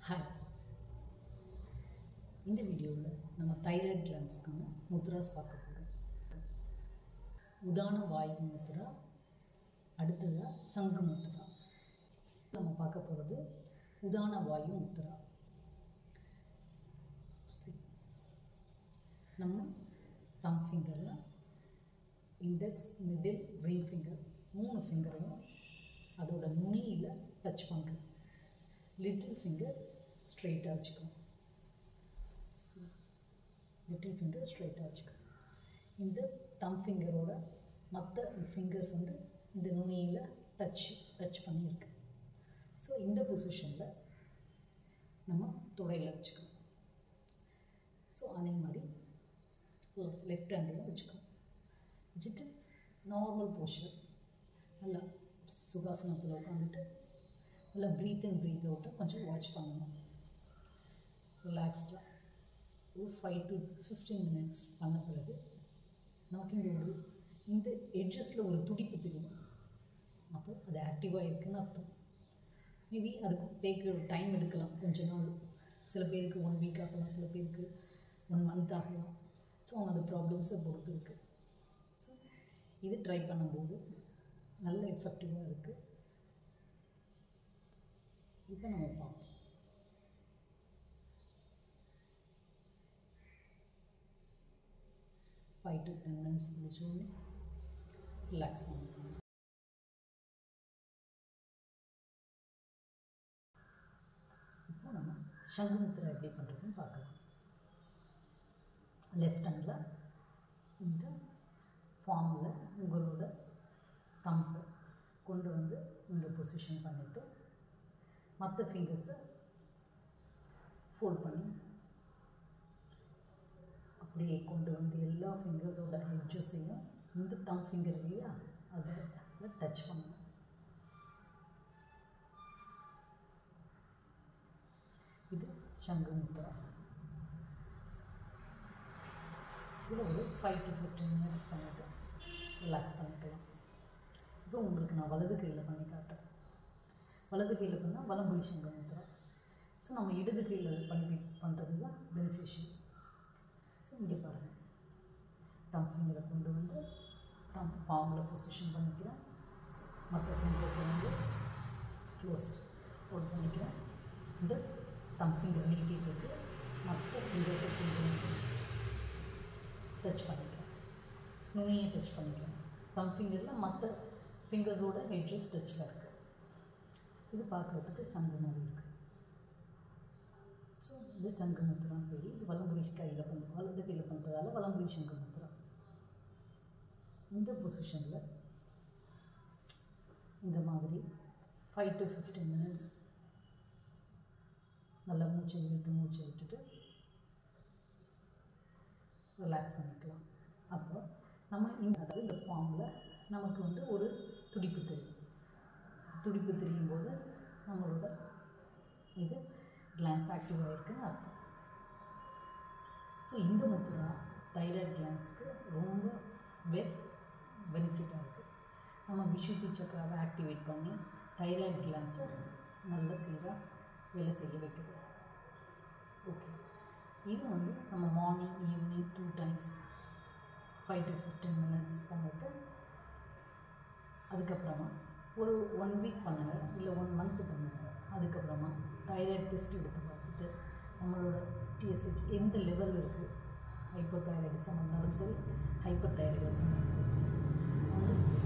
Hi இந்த வீடியோவில் நம்ம தைராய்டு கிளான்ஸ்க்கான முத்ராஸ் பார்க்க போகிறோம் உதான வாயு முத்ரா அடுத்ததாக சங்கு முத்ரா நம்ம பார்க்க போகிறது உதான வாயு முத்ரா சரி. நம்ம தம் ஃபிங்கரில் இண்டெக்ஸ் மிடில் ரிங் ஃபிங்கர் மூணு ஃபிங்கரையும் அதோட நுனியில் டச் பண்ணுறோம் லிட்டில் ஃபிங்கர் ஸ்ட்ரெயிட்டாக வச்சுக்கணும் லிட்டில் ஃபிங்கர் ஸ்ட்ரெயிட்டாக வச்சுக்கணும் இந்த தம் ஃபிங்கரோட மற்ற ஃபிங்கர்ஸ் வந்து இந்த நுனியில் டச் டச் பண்ணியிருக்கு ஸோ இந்த பொசிஷனில் நம்ம தொடையில் வச்சுக்கணும் ஸோ அதே மாதிரி லெஃப்ட் ஹேண்டையும் வச்சுக்கணும் வச்சுட்டு நார்மல் போஸ்டர் நல்லா சுகாசனத்தில் உட்காந்துட்டு நல்லா ப்ரீத் இன் ப்ரீத் அவுட்டை கொஞ்சம் வாட்ச் பண்ணணும் ரிலாக்ஸ்டாக ஒரு ஃபைவ் டு ஃபிஃப்டீன் மினிட்ஸ் பண்ண பிறகு நமக்கு இங்கே ஒரு இந்த எட்ஜஸில் ஒரு துடிப்பு தெரியும் அப்போ அது ஆக்டிவாக இருக்குன்னு அர்த்தம் மேபி அதுக்கு டேக் டைம் எடுக்கலாம் கொஞ்ச நாள் சில பேருக்கு ஒன் வீக் ஆகலாம் சில பேருக்கு ஒன் மந்த் ஆகலாம் ஸோ அந்த ப்ராப்ளம்ஸை பொறுத்து இருக்குது ஸோ இது ட்ரை பண்ணும்போது நல்ல எஃபெக்டிவாக இருக்குது இப்போ நம்ம பார்ப்போம் ஃபைவ் டு டென் மினிட்ஸ் முடிச்சோடனே ரிலாக்ஸ் பண்ணிக்கணும் இப்போ நம்ம சங்குமுத்திரை எப்படி பண்ணுறதுன்னு பார்க்கலாம் லெஃப்ட் ஹேண்டில் இந்த ஃபார்மில் உங்களோட தம்பை கொண்டு வந்து இங்கே பொசிஷன் பண்ணிவிட்டு மற்ற ஃபிங்கர்ஸை ஃபோல்ட் பண்ணி அப்படியே கொண்டு வந்து எல்லா ஃபிங்கர்ஸோட ஹெட்ஜஸையும் இந்த தம் ஃபிங்கர் இல்லையா அதை டச் பண்ணணும் இது சங்கு முத்ரா இதில் ஒரு ஃபைவ் டு ஃபிஃப்டீன் மினிட்ஸ் பண்ணிவிட்டு ரிலாக்ஸ் பண்ணிக்கலாம் இப்போ உங்களுக்கு நான் வலது கையில் பண்ணி காட்டுறேன் வலது கையில் பண்ணால் வலம்புரி சங்க முத்திரம் ஸோ நம்ம இடது கையில் பண்ணி பண்ணுறது தான் பெனிஃபிஷியல் ஸோ இங்கே பாருங்கள் தம் ஃபிங்கரை கொண்டு வந்து தம் பாம்பில் பொசிஷன் பண்ணிக்கிறேன் மற்ற ஃபிங்கர்ஸை வந்து க்ளோஸ்ட் ஹோல்ட் பண்ணிக்கிறேன் இந்த தம் ஃபிங்கர் நீட்டிட்டு இருக்கு மற்ற ஃபிங்கர்ஸை கொண்டு வந்து டச் பண்ணிக்கிறேன் நுனியை டச் பண்ணிக்கிறேன் தம் ஃபிங்கரில் மற்ற ஃபிங்கர்ஸோட ஹெட்ஜஸ் டச்சில் இருக்குது இது பார்க்குறதுக்கு சங்கு மாதிரி இருக்குது ஸோ இது சங்கு முத்திரம் பேர் இது வலம்புரி கையில் பண்ண வலது கையில் பண்ணுறதால வலம்புரி சங்கு முத்திரம் இந்த பொசிஷனில் இந்த மாதிரி ஃபைவ் டு ஃபிஃப்டீன் மினிட்ஸ் நல்லா மூச்சை இழுத்து மூச்சை விட்டுட்டு ரிலாக்ஸ் பண்ணிக்கலாம் அப்போ நம்ம இந்த அதாவது இந்த ஃபார்மில் நமக்கு வந்து ஒரு துடிப்பு தெரியும் துடிப்பு தெரியும் போது நம்மளோட இது கிளான்ஸ் ஆக்டிவ் ஆகிருக்குன்னு அர்த்தம் ஸோ இந்த முத்துரா தைராய்டு கிளான்ஸுக்கு ரொம்ப வெ பெனிஃபிட்டாக இருக்குது நம்ம விஷுத்தி சக்கராவை ஆக்டிவேட் பண்ணி தைராய்டு கிளான்ஸை நல்ல சீராக வேலை செய்ய வைக்குது ஓகே இது வந்து நம்ம morning evening two times five to fifteen minutes பண்ணிவிட்டு அதுக்கப்புறமா ஒரு ஒன் வீக் பண்ணுங்கள் இல்லை ஒன் மந்த் பண்ணுங்கள் அதுக்கப்புறமா தைராய்டு டெஸ்ட் எடுத்து பார்த்துட்டு நம்மளோட டிஎஸ்ஹெச் எந்த லெவல் இருக்குது ஹைப்போ தைராய்டிசம் இருந்தாலும் சரி ஹைப்பர் தைராய்டிசம் இருந்தாலும் சரி வந்து